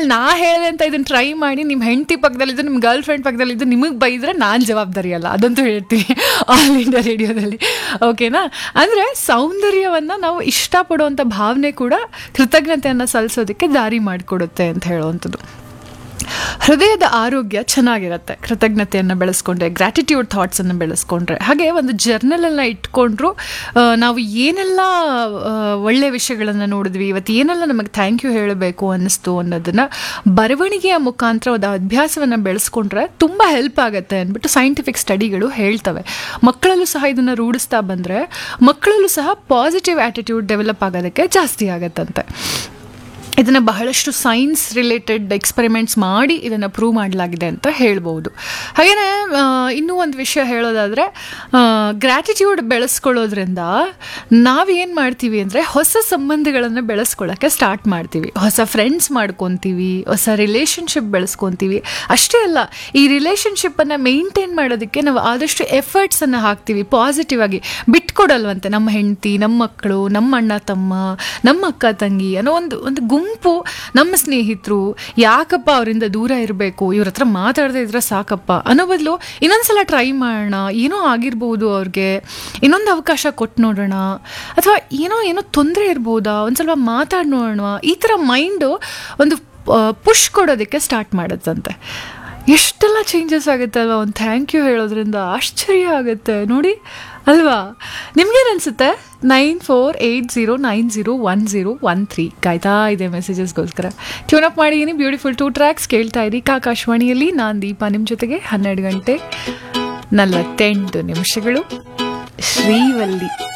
ಆಮೇಲೆ ನಾ ಹೇಳಿದೆ ಅಂತ ಇದನ್ನ ಟ್ರೈ ಮಾಡಿ ನಿಮ್ಮ ಹೆಂಡತಿ ಪಕ್ಕದಲ್ಲಿದ್ದು ನಿಮ್ಮ ಗರ್ಲ್ ಫ್ರೆಂಡ್ ಪಕ್ಕದಲ್ಲಿದ್ದು ನಿಮಗೆ ಬೈದ್ರೆ ನಾನು ಜವಾಬ್ದಾರಿ ಅಲ್ಲ ಅದಂತೂ ಹೇಳ್ತೀನಿ ಆಲ್ ಇಂಡಿಯಾ ರೇಡಿಯೋದಲ್ಲಿ ಓಕೆನಾ ಅಂದರೆ ಸೌಂದರ್ಯವನ್ನು ನಾವು ಇಷ್ಟಪಡುವಂಥ ಭಾವನೆ ಕೂಡ ಕೃತಜ್ಞತೆಯನ್ನು ಸಲ್ಲಿಸೋದಕ್ಕೆ ದಾರಿ ಮಾಡಿಕೊಡುತ್ತೆ ಅಂತ ಹೇಳುವಂಥದ್ದು ಹೃದಯದ ಆರೋಗ್ಯ ಚೆನ್ನಾಗಿರುತ್ತೆ ಕೃತಜ್ಞತೆಯನ್ನು ಬೆಳೆಸ್ಕೊಂಡ್ರೆ ಗ್ರ್ಯಾಟಿಟ್ಯೂಡ್ ಥಾಟ್ಸನ್ನು ಬೆಳೆಸ್ಕೊಂಡ್ರೆ ಹಾಗೆ ಒಂದು ಜರ್ನಲನ್ನು ಇಟ್ಕೊಂಡ್ರು ಆ, ನಾವು ಏನೆಲ್ಲ ಆ, ಒಳ್ಳೆ ವಿಷಯಗಳನ್ನು ನೋಡಿದ್ವಿ ಇವತ್ತು ಏನೆಲ್ಲ ನಮಗೆ ಥ್ಯಾಂಕ್ ಯು ಹೇಳಬೇಕು ಅನ್ನಿಸ್ತು ಅನ್ನೋದನ್ನು ಬರವಣಿಗೆಯ ಮುಖಾಂತರ ಒಂದು ಅಭ್ಯಾಸವನ್ನು ಬೆಳೆಸ್ಕೊಂಡ್ರೆ ತುಂಬ ಹೆಲ್ಪ್ ಆಗುತ್ತೆ ಅಂದ್ಬಿಟ್ಟು ಸೈಂಟಿಫಿಕ್ ಸ್ಟಡಿಗಳು ಹೇಳ್ತವೆ ಮಕ್ಕಳಲ್ಲೂ ಸಹ ಇದನ್ನು ರೂಢಿಸ್ತಾ ಬಂದರೆ ಮಕ್ಕಳಲ್ಲೂ ಸಹ ಪಾಸಿಟಿವ್ ಆ್ಯಟಿಟ್ಯೂಡ್ ಡೆವಲಪ್ ಆಗೋದಕ್ಕೆ ಜಾಸ್ತಿ ಆಗತ್ತಂತೆ ಇದನ್ನು ಬಹಳಷ್ಟು ಸೈನ್ಸ್ ರಿಲೇಟೆಡ್ ಎಕ್ಸ್ಪೆರಿಮೆಂಟ್ಸ್ ಮಾಡಿ ಇದನ್ನು ಪ್ರೂವ್ ಮಾಡಲಾಗಿದೆ ಅಂತ ಹೇಳ್ಬೋದು ಹಾಗೆಯೇ ಇನ್ನೂ ಒಂದು ವಿಷಯ ಹೇಳೋದಾದರೆ ಗ್ರ್ಯಾಟಿಟ್ಯೂಡ್ ಬೆಳೆಸ್ಕೊಳ್ಳೋದ್ರಿಂದ ನಾವೇನು ಮಾಡ್ತೀವಿ ಅಂದರೆ ಹೊಸ ಸಂಬಂಧಗಳನ್ನು ಬೆಳೆಸ್ಕೊಳ್ಳೋಕ್ಕೆ ಸ್ಟಾರ್ಟ್ ಮಾಡ್ತೀವಿ ಹೊಸ ಫ್ರೆಂಡ್ಸ್ ಮಾಡ್ಕೊತೀವಿ ಹೊಸ ರಿಲೇಷನ್ಶಿಪ್ ಬೆಳೆಸ್ಕೊತೀವಿ ಅಷ್ಟೇ ಅಲ್ಲ ಈ ರಿಲೇಷನ್ಶಿಪ್ಪನ್ನು ಮೇಂಟೈನ್ ಮಾಡೋದಕ್ಕೆ ನಾವು ಆದಷ್ಟು ಎಫರ್ಟ್ಸನ್ನು ಹಾಕ್ತೀವಿ ಪಾಸಿಟಿವ್ ಆಗಿ ಬಿಟ್ಕೊಡಲ್ವಂತೆ ನಮ್ಮ ಹೆಂಡತಿ ನಮ್ಮ ಮಕ್ಕಳು ನಮ್ಮ ಅಣ್ಣ ತಮ್ಮ ನಮ್ಮ ಅಕ್ಕ ತಂಗಿ ಅನ್ನೋ ಒಂದು ಒಂದು ಗುಂಪು ನಮ್ಮ ಸ್ನೇಹಿತರು ಯಾಕಪ್ಪ ಅವರಿಂದ ದೂರ ಇರಬೇಕು ಇವ್ರ ಹತ್ರ ಮಾತಾಡದೇ ಇದ್ರೆ ಸಾಕಪ್ಪ ಅನ್ನೋ ಬದಲು ಇನ್ನೊಂದ್ಸಲ ಟ್ರೈ ಮಾಡೋಣ ಏನೋ ಆಗಿರ್ಬೋದು ಅವ್ರಿಗೆ ಇನ್ನೊಂದು ಅವಕಾಶ ಕೊಟ್ಟು ನೋಡೋಣ ಅಥವಾ ಏನೋ ಏನೋ ತೊಂದರೆ ಇರ್ಬೋದಾ ಒಂದು ಸ್ವಲ್ಪ ಮಾತಾಡಿ ನೋಡೋಣ ಈ ಥರ ಮೈಂಡು ಒಂದು ಪುಷ್ ಕೊಡೋದಕ್ಕೆ ಸ್ಟಾರ್ಟ್ ಮಾಡುತ್ತಂತೆ ಎಷ್ಟೆಲ್ಲ ಚೇಂಜಸ್ ಆಗುತ್ತೆ ಅಲ್ವಾ ಒಂದು ಥ್ಯಾಂಕ್ ಯು ಹೇಳೋದ್ರಿಂದ ಆಶ್ಚರ್ಯ ಆಗುತ್ತೆ ನೋಡಿ ಅಲ್ವಾ ನಿಮ್ಗೇನು ಅನಿಸುತ್ತೆ nine four eight zero nine zero one zero one three ಕಾಯ್ತಾ ಇದೆ ಮೆಸೇಜಸ್ಗೋಸ್ಕರ ಟ್ಯೂನ್ ಅಪ್ ಮಾಡಿದ್ದೀನಿ ಬ್ಯೂಟಿಫುಲ್ ಟೂ ಟ್ರ್ಯಾಕ್ಸ್ ಕೇಳ್ತಾ ಇರಿ ಆಕಾಶವಾಣಿಯಲ್ಲಿ ನಾನು ದೀಪಾ ನಿಮ್ಮ ಜೊತೆಗೆ ಹನ್ನೆರಡು ಗಂಟೆ ನಲವತ್ತೆಂಟು ನಿಮಿಷಗಳು ಶ್ರೀವಲ್ಲಿ